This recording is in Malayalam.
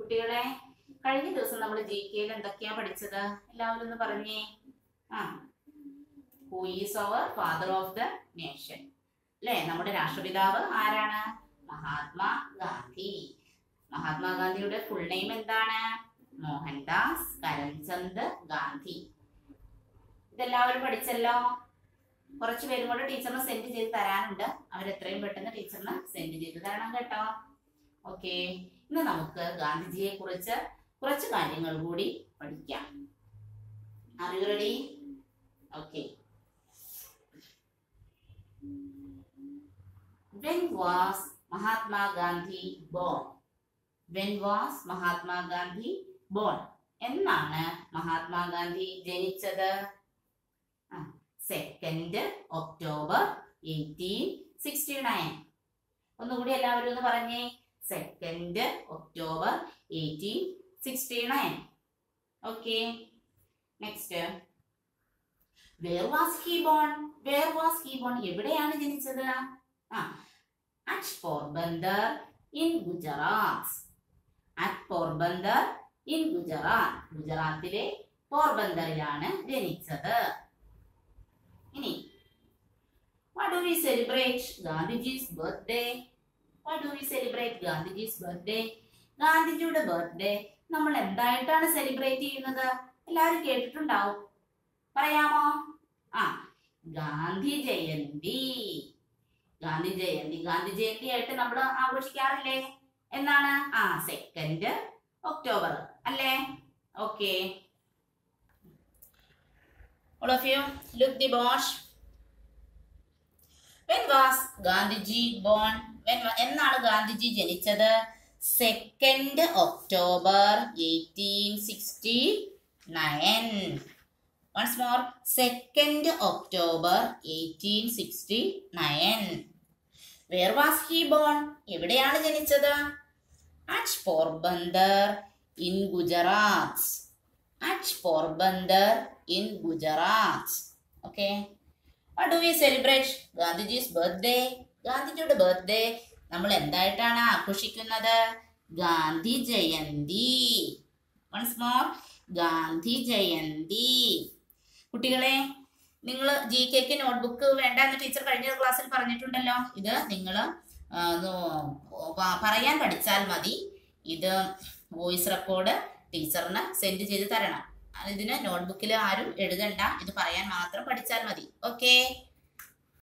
കുട്ടികളെ കഴിഞ്ഞ ദിവസം നമ്മൾ ജി കെയിൽ എന്തൊക്കെയാ പഠിച്ചത് എല്ലാവരും ഒന്ന് പറഞ്ഞേ ആ who is our father of the nation അല്ലേ നമ്മുടെ രാഷ്ട്രപിതാവ് ആരാണ് മഹാത്മാ ഗാന്ധി മഹാത്മാഗാന്ധിയുടെ ഫുൾ നെയിം എന്താണ് മോഹൻദാസ് കരംചന്ദ് ഗാന്ധി ഇതെല്ലാവരും പഠിച്ചല്ലോ കുറച്ച് പേരും കൂടെ ടീച്ചറിന് സെൻഡ് ചെയ്ത് തരാനുണ്ട് അവർ എത്രയും പെട്ടെന്ന് ടീച്ചറിന് സെൻഡ് ചെയ്ത് തരണം കേട്ടോ ഓക്കെ ഇന്ന് നമുക്ക് ഗാന്ധിജിയെ കുറിച്ച് കുറച്ച് കാര്യങ്ങൾ കൂടി പഠിക്കാം അറിയു ready okay When was Mahatma Gandhi born? When was Mahatma Gandhi born? എന്നാണ് മഹാത്മാഗാന്ധി ജനിച്ചത് second October eighteen sixty nine ഒന്നുകൂടി എല്ലാവരും ഒന്ന് പറഞ്ഞേ second October eighteen sixty nine okay next where was he born where was he born എവിടെയാണ് ജനിച്ചത് ah at Porbandar in Gujarat at Porbandar in Gujarat ഗുജറാത്തിലെ പോർബന്ദറിലാണ് ജനിച്ചത് ഇനി what do we celebrate Gandhiji's birthday what do we celebrate Gandhiji's birthday ഗാന്ധിജിയുടെ ബർത്ത്ഡേ നമ്മൾ എന്തായിട്ടാണ് സെലിബ്രേറ്റ് ചെയ്യുന്നത് എല്ലാവരും കേട്ടിട്ടുണ്ടാവും പറയാമോ ആ ഗാന്ധി ജയന്തി ഗാന്ധി ജയന്തി ഗാന്ധി ജയന്തി ആയിട്ട് നമ്മൾ ആഘോഷിക്കാറില്ലേ എന്നാണ് ആ സെക്കൻഡ് ഒക്ടോബർ അല്ലേ okay all of you look the bosh when was Gandhiji born when wa- എന്നാണ് ഗാന്ധിജി ജനിച്ചത് second October eighteen sixty nine once more second October eighteen sixty nine where was he born എവിടെയാണ് ജനിച്ചത് at Porbandar in Gujarat at Porbandar in Gujarat okay what do we celebrate Gandhiji's birthday ഗാന്ധിജിയുടെ ബർത്ത്ഡേ നമ്മൾ എന്തായിട്ടാണ് ആഘോഷിക്കുന്നത് ഗാന്ധി ജയന്തി വൺസ് മോർ ഗാന്ധി ജയന്തി കുട്ടികളെ നിങ്ങൾ ജി കെക്ക് നോട്ട്ബുക്ക് വേണ്ട എന്ന് ടീച്ചർ കഴിഞ്ഞ ക്ലാസ്സിൽ പറഞ്ഞിട്ടുണ്ടല്ലോ ഇത് നിങ്ങൾ പറയാൻ പഠിച്ചാൽ മതി ഇത് വോയിസ് റെക്കോർഡ് ടീച്ചറിന് സെൻഡ് ചെയ്ത് തരണം ഇതിന് നോട്ട്ബുക്കിൽ ആരും എഴുതണ്ട ഇത് പറയാൻ മാത്രം പഠിച്ചാൽ മതി ഓക്കെ